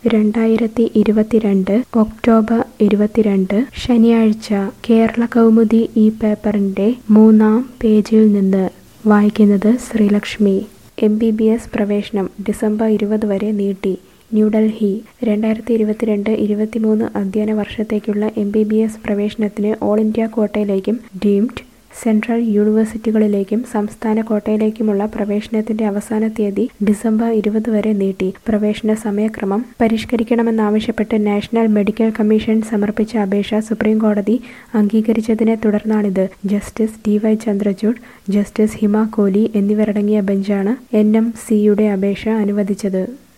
രണ്ടായിരത്തി ഇരുപത്തിരണ്ട് ഒക്ടോബർ ഇരുപത്തിരണ്ട് ശനിയാഴ്ച കേരള കൗമുദി ഈ പേപ്പറിന്റെ മൂന്നാം പേജിൽ നിന്ന് വായിക്കുന്നത് Sreelakshmi M B B S പ്രവേശനം ഡിസംബർ ഇരുപത് വരെ നീട്ടി ന്യൂഡൽഹി രണ്ടായിരത്തി ഇരുപത്തിരണ്ട് ഇരുപത്തിമൂന്ന് അധ്യയന വർഷത്തേക്കുള്ള എം ബി ബി എസ് പ്രവേശനത്തിന് ഓൾ ഇന്ത്യ ക്വാട്ടയിലേക്കും ഡീംഡ് സെൻട്രൽ യൂണിവേഴ്സിറ്റികളിലേക്കും സംസ്ഥാന ക്വാട്ടയിലേക്കുമുള്ള പ്രവേശനത്തിന്റെ അവസാന തീയതി ഡിസംബർ ഇരുപത് വരെ നീട്ടി പ്രവേശന സമയക്രമം പരിഷ്കരിക്കണമെന്നാവശ്യപ്പെട്ട് നാഷണൽ മെഡിക്കൽ കമ്മീഷൻ സമർപ്പിച്ച അപേക്ഷ സുപ്രീം കോടതി അംഗീകരിച്ചതിനെ തുടർന്നാണിത് justice D Y Chandrachud justice Hima Kohli എന്നിവരടങ്ങിയ ബെഞ്ചാണ് എൻ എം സിയുടെ അപേക്ഷ അനുവദിച്ചത്